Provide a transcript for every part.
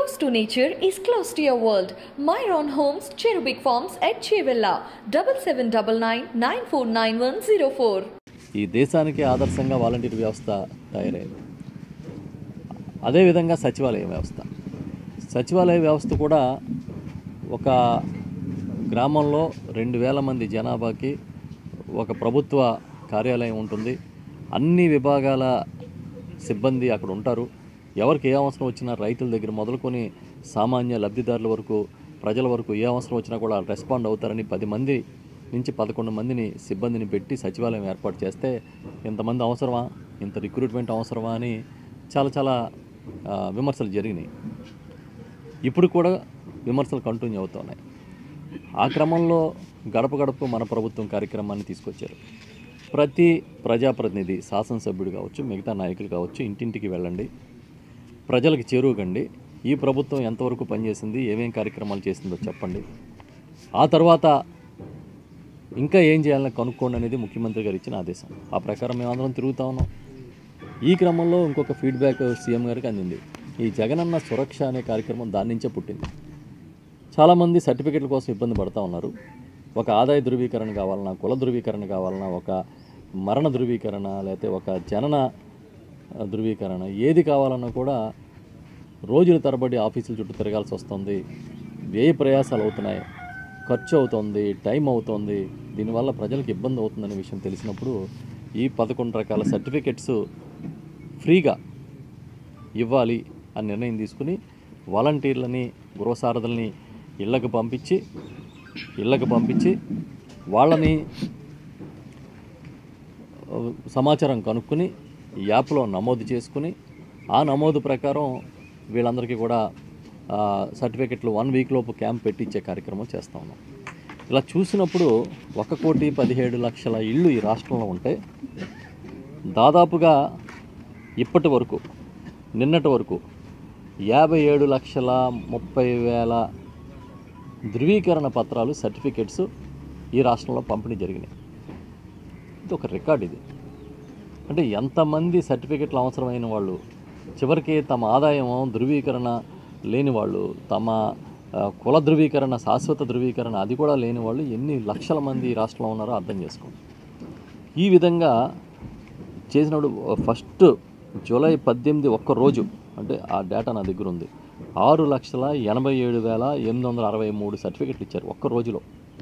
Close to nature is close to your world. Myron Homes, Cherubic Farms at Chevilla, 7799 949104. ఈ దేశానికి ఆదర్శంగా volunteer వ్యవస్థ తయారైంది అదేవిధంగా సచివాలయ వ్యవస్థ సచివాలయ వ్యవస్థ కూడా ఒక గ్రామంలో రెండు వేల మంది జనాభాకి ఒక ప్రభుత్వ కార్యాలయం ఉంటుంది అన్ని విభాగాల సిబ్బంది అక్కడ ఉంటారు ఎవరికి ఏ అవసరం వచ్చినా రైతుల దగ్గర మొదలుకొని సామాన్య లబ్ధిదారుల వరకు ప్రజల వరకు ఏ అవసరం వచ్చినా కూడా రెస్పాండ్ అవుతారని పది మంది నుంచి పదకొండు మందిని సిబ్బందిని పెట్టి సచివాలయం ఏర్పాటు చేస్తే ఇంతమంది అవసరమా ఇంత రిక్రూట్మెంట్ అవసరమా అని చాలా చాలా ఆ, విమర్శలు జరిగినాయి ఇప్పుడు కూడా విమర్శలు కంటిన్యూ అవుతున్నాయి ఆ క్రమంలో గడప గడప మన ప్రభుత్వం కార్యక్రమాన్ని తీసుకొచ్చారు ప్రతి ప్రజాప్రతినిధి శాసనసభ్యుడు కావచ్చు మిగతా నాయకులు కావచ్చు ఇంటింటికి వెళ్ళండి ప్రజలకు చేరువకండి ఈ ప్రభుత్వం ఎంతవరకు పనిచేసింది ఏమేం కార్యక్రమాలు చేసిందో చెప్పండి ఆ తర్వాత ఇంకా ఏం చేయాలని కనుక్కోండి అనేది ముఖ్యమంత్రి గారు ఇచ్చిన ఆదేశం ఆ ప్రకారం మేమందరం తిరుగుతా ఉన్నాం ఈ క్రమంలో ఇంకొక ఫీడ్బ్యాక్ సీఎం గారికి అందింది ఈ జగనన్న సురక్ష అనే కార్యక్రమం దాని నుంచే పుట్టింది చాలామంది సర్టిఫికెట్ల కోసం ఇబ్బంది పడుతూ ఉన్నారు ఒక ఆదాయ ధృవీకరణ కావాలన్నా కుల ధృవీకరణ కావాలన్నా ఒక మరణ ధృవీకరణ లేకపోతే ఒక జనన ఆ, ధృవీకరణ ఏది కావాలన్నా కూడా రోజుల తరబడి ఆఫీసుల చుట్టూ తిరగాల్సి వస్తుంది వ్యయ ప్రయాసాలు అవుతున్నాయి ఖర్చు అవుతుంది టైం అవుతుంది దీనివల్ల ప్రజలకు ఇబ్బంది అవుతుందనే విషయం తెలిసినప్పుడు ఈ పదకొండు రకాల సర్టిఫికెట్స్ ఫ్రీగా ఇవ్వాలి అని నిర్ణయం తీసుకుని వాలంటీర్లని గృహసారథుల్ని ఇళ్ళకు పంపించి ఇళ్ళకు పంపించి వాళ్ళని ఆ, సమాచారం కనుక్కొని ఈ యాప్లో నమోదు చేసుకుని ఆ నమోదు ప్రకారం వీళ్ళందరికీ కూడా ఆ, సర్టిఫికెట్లు వన్ వీక్ లోపు క్యాంప్ పెట్టి ఇచ్చే కార్యక్రమం చేస్తా ఉన్నాం ఇలా చూసినప్పుడు ఒక కోటి పదిహేడు లక్షల ఇళ్ళు ఈ రాష్ట్రంలో ఉంటే దాదాపుగా ఇప్పటి వరకు నిన్నటి వరకు యాభై ఏడు లక్షల ముప్పై వేల ధృవీకరణ పత్రాలు సర్టిఫికెట్స్ ఈ రాష్ట్రంలో పంపిణీ జరిగినాయి ఇది ఒక రికార్డ్ ఇది అంటే ఎంతమంది సర్టిఫికెట్లు అవసరమైన వాళ్ళు చివరికి తమ ఆదాయం ధృవీకరణ లేని వాళ్ళు తమ ఆ, కుల ధృవీకరణ శాశ్వత ధృవీకరణ అది కూడా లేని వాళ్ళు ఎన్ని లక్షల మంది ఈ రాష్ట్రంలో ఉన్నారో అర్థం చేసుకోండి ఈ విధంగా చేసినప్పుడు ఫస్ట్ జూలై పద్దెనిమిది ఒక్క రోజు అంటే ఆ డేటా నా దగ్గర ఉంది ఆరు లక్షల ఎనభై ఏడు వేల ఎనిమిది వందల అరవై మూడు సర్టిఫికెట్లు ఇచ్చారు ఒక్క రోజులో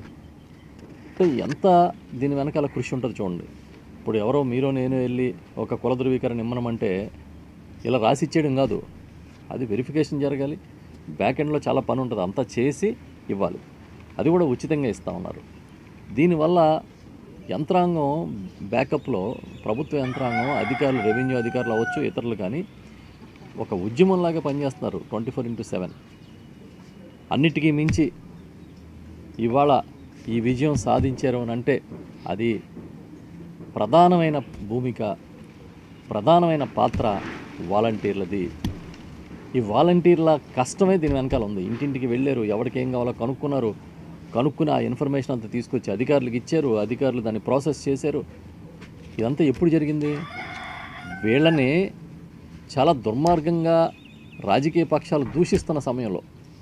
అంటే ఎంత దీని వెనకాల కృషి ఉంటుంది చూడండి ఇప్పుడు ఎవరో మీరో నేను వెళ్ళి ఒక కుల ధృవీకరణ ఇమ్మనమంటే ఇలా రాసి ఇచ్చేయడం కాదు అది వెరిఫికేషన్ జరగాలి బ్యాక్ ఎండ్లో చాలా పని ఉంటుంది అంతా చేసి ఇవ్వాలి అది కూడా ఉచితంగా ఇస్తూ ఉన్నారు దీనివల్ల యంత్రాంగం బ్యాకప్లో ప్రభుత్వ యంత్రాంగం అధికారులు రెవెన్యూ అధికారులు అవ్వచ్చు ఇతరులు కానీ ఒక ఉద్యమంలాగా పనిచేస్తున్నారు ట్వంటీ ఫోర్ ఇంటూ సెవెన్ అన్నిటికీ మించి ఇవాళ ఈ విజయం సాధించారు అని అంటే అది ప్రధానమైన భూమిక ప్రధానమైన పాత్ర వాలంటీర్లది ఈ వాలంటీర్ల కష్టమే దీని వెనకాల ఉంది ఇంటింటికి వెళ్ళారు ఎవరికి ఏం కావాలో కనుక్కున్నారు కనుక్కుని ఆ ఇన్ఫర్మేషన్ అంతా తీసుకొచ్చి అధికారులకు ఇచ్చారు అధికారులు దాన్ని ప్రాసెస్ చేశారు ఇదంతా ఎప్పుడు జరిగింది వీళ్ళని చాలా దుర్మార్గంగా రాజకీయ పక్షాలు దూషిస్తున్న సమయంలో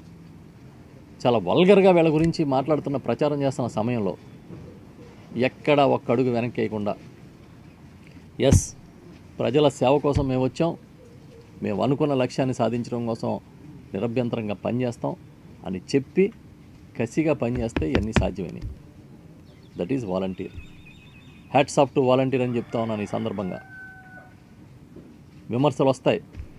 చాలా వల్గర్గా వీళ్ళ గురించి మాట్లాడుతున్న ప్రచారం చేస్తున్న సమయంలో ఎక్కడ ఒక్క అడుగు వెనక్కి వేయకుండా ఎస్ ప్రజల సేవ కోసం మేము వచ్చాం మేము అనుకున్న లక్ష్యాన్ని సాధించడం కోసం నిరభ్యంతరంగా పనిచేస్తాం అని చెప్పి కసిగా పనిచేస్తే ఇవన్నీ సాధ్యమైనవి that is volunteer hats off to volunteer అని చెప్తా ఉన్నాను ఈ సందర్భంగా విమర్శలు వస్తాయి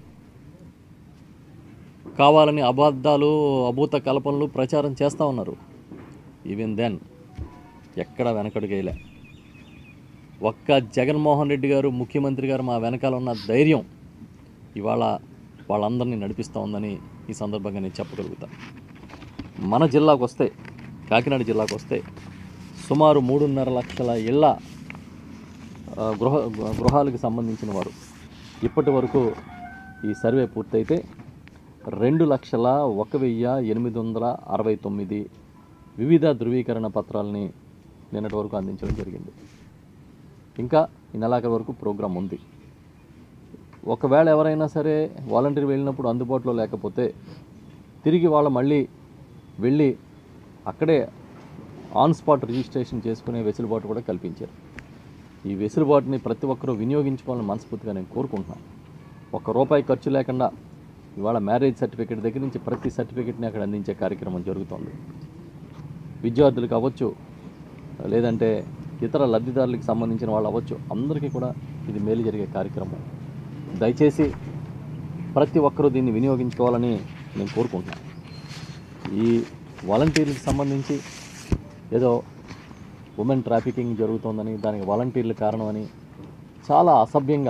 కావాలని అబద్ధాలు అభూత కల్పనలు ప్రచారం చేస్తూ ఉన్నారు ఈవెన్ దెన్ ఎక్కడ వెనకడుగేయలే ఒక్క జగన్మోహన్ రెడ్డి గారు ముఖ్యమంత్రి గారు మా వెనకాల ఉన్న ధైర్యం ఇవాళ వాళ్ళందరినీ నడిపిస్తూ ఉందని ఈ సందర్భంగా నేను చెప్పగలుగుతా మన జిల్లాకు వస్తే కాకినాడ జిల్లాకు వస్తే సుమారు మూడున్నర లక్షల ఇళ్ళ ఆ, గృహ గృహాలకు సంబంధించిన వారు ఇప్పటి వరకు ఈ సర్వే పూర్తయితే రెండు లక్షల ఒక వెయ్యి ఎనిమిది వందల అరవై తొమ్మిది వివిధ ధృవీకరణ పత్రాలని నిన్నటి వరకు అందించడం జరిగింది ఇంకా ఈ నెలాఖరు వరకు ప్రోగ్రాం ఉంది ఒకవేళ ఎవరైనా సరే వాలంటీర్ వెళ్ళినప్పుడు అందుబాటులో లేకపోతే తిరిగి వాళ్ళ మళ్ళీ వెళ్ళి అక్కడే ఆన్ స్పాట్ రిజిస్ట్రేషన్ చేసుకునే వెసులుబాటు కూడా కల్పించారు ఈ వెసులుబాటుని ప్రతి ఒక్కరూ వినియోగించుకోవాలని మనస్ఫూర్తిగా నేను కోరుకుంటున్నాను ఒక్క రూపాయి ఖర్చు లేకుండా ఇవాళ మ్యారేజ్ సర్టిఫికేట్ దగ్గర నుంచి ప్రతి సర్టిఫికేట్ని అక్కడ అందించే కార్యక్రమం జరుగుతోంది విద్యార్థులకు అవ్వచ్చు లేదంటే ఇతర లబ్ధిదారులకు సంబంధించిన వాళ్ళు అవ్వచ్చు అందరికీ కూడా ఇది మేలు జరిగే కార్యక్రమం దయచేసి ప్రతి ఒక్కరూ దీన్ని వినియోగించుకోవాలని నేను కోరుకుంటున్నాను ఈ వాలంటీర్లకు సంబంధించి ఏదో ఉమెన్ ట్రాఫికింగ్ జరుగుతోందని దానికి వాలంటీర్లు కారణమని చాలా అసభ్యంగా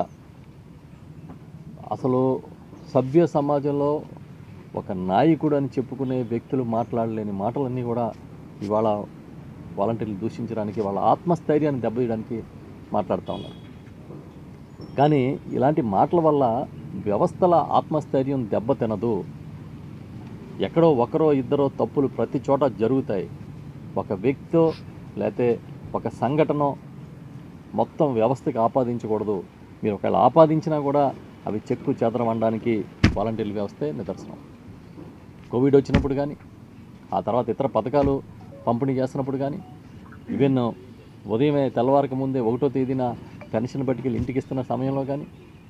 అసలు సభ్య సమాజంలో ఒక నాయకుడు అని చెప్పుకునే వ్యక్తులు మాట్లాడలేని మాటలన్నీ కూడా ఇవాళ వాలంటీర్లు దూషించడానికి వాళ్ళ ఆత్మస్థైర్యాన్ని దెబ్బతీయడానికి మాట్లాడుతూ ఉన్నారు కానీ ఇలాంటి మాటల వల్ల వ్యవస్థల ఆత్మస్థైర్యం దెబ్బతినదు ఎక్కడో ఒకరో ఇద్దరో తప్పులు ప్రతి చోట జరుగుతాయి ఒక వ్యక్తో లేకపోతే ఒక సంఘటన మొత్తం వ్యవస్థకి ఆపాదించకూడదు మీరు ఒకవేళ ఆపాదించినా కూడా అవి చెక్కు చెదరమనడానికి వాలంటీర్ల వ్యవస్థే నిదర్శనం కోవిడ్ వచ్చినప్పుడు కానీ ఆ తర్వాత ఇతర పథకాలు పంపిణీ చేస్తున్నప్పుడు కానీ ఈవెన్ ఉదయమే తెల్లవారక ముందే ఒకటో తేదీన పెన్షన్ పట్టుకెళ్ళి ఇంటికి ఇస్తున్న సమయంలో కానీ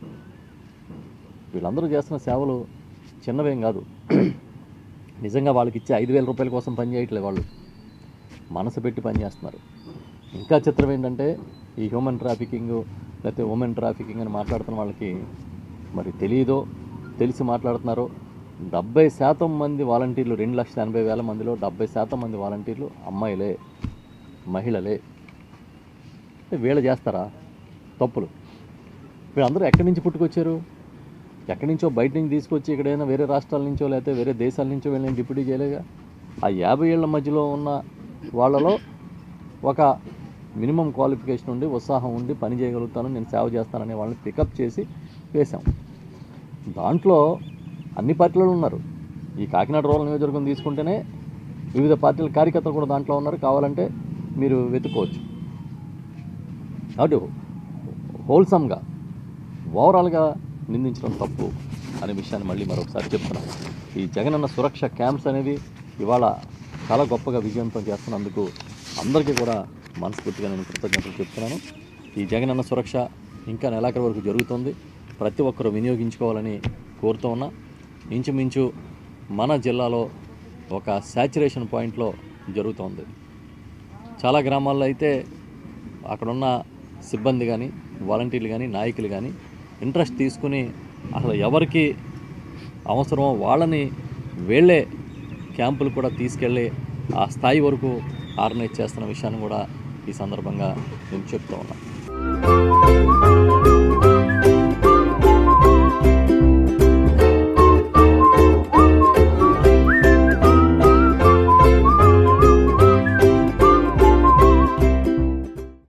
వీళ్ళందరూ చేస్తున్న సేవలు చిన్నవేం కాదు నిజంగా వాళ్ళకి ఇచ్చే ఐదు వేల రూపాయల కోసం పనిచేయట్లేదు వాళ్ళు మనసు పెట్టి పనిచేస్తున్నారు ఇంకా చిత్రం ఏంటంటే ఈ హ్యూమన్ ట్రాఫికింగ్ లేకపోతే ఉమెన్ ట్రాఫికింగ్ అని మాట్లాడుతున్న వాళ్ళకి మరి తెలియదో తెలిసి మాట్లాడుతున్నారో డెబ్బై శాతం మంది వాలంటీర్లు రెండు లక్షల ఎనభై వేల మందిలో డెబ్బై శాతం మంది వాలంటీర్లు అమ్మాయిలే మహిళలే అంటే వీళ్ళు చేస్తారా తప్పులు వీళ్ళందరూ ఎక్కడి నుంచి పుట్టుకొచ్చారు ఎక్కడి నుంచో బయట నుంచి తీసుకొచ్చి ఎక్కడైనా వేరే రాష్ట్రాల నుంచో లేకపోతే వేరే దేశాల నుంచో వీళ్ళని డిప్యూటీ చేయలేగా ఆ యాభై ఏళ్ళ మధ్యలో ఉన్న వాళ్ళలో ఒక మినిమం క్వాలిఫికేషన్ ఉండి ఉత్సాహం ఉండి పని చేయగలుగుతాను నేను సేవ చేస్తాననే వాళ్ళని పికప్ చేసి వేశాం దాంట్లో అన్ని పార్టీలు ఉన్నారు ఈ కాకినాడ రూరల్ నియోజకవర్గం తీసుకుంటేనే వివిధ పార్టీల కార్యకర్తలు కూడా దాంట్లో ఉన్నారు కావాలంటే మీరు వెతుక్కోవచ్చు కాబట్టి హోల్సమ్గా ఓవరాల్గా నిందించడం తప్పు అనే విషయాన్ని మళ్ళీ మరొకసారి చెప్తున్నాను ఈ జగనన్న సురక్ష క్యాంప్స్ అనేవి ఇవాళ చాలా గొప్పగా విజయవంతం చేస్తున్నందుకు అందరికీ కూడా మనస్ఫూర్తిగా నేను కృతజ్ఞతలు చెప్తున్నాను ఈ జగనన్న సురక్ష ఇంకా నెలాఖరు వరకు జరుగుతుంది ప్రతి ఒక్కరూ వినియోగించుకోవాలని కోరుతూ ఉన్నా ఇంచుమించు మన జిల్లాలో ఒక శాచురేషన్ పాయింట్లో జరుగుతోంది చాలా గ్రామాల్లో అయితే అక్కడున్న సిబ్బంది కానీ వాలంటీర్లు కానీ నాయకులు కానీ ఇంట్రెస్ట్ తీసుకుని అసలు ఎవరికి అవసరమో వాళ్ళని వేళ్ళే క్యాంపులు కూడా తీసుకెళ్ళి ఆ స్థాయి వరకు ఆర్గనైజ్ చేస్తున్న విషయాన్ని కూడా ఈ సందర్భంగా నేను చెప్తూ ఉన్నాను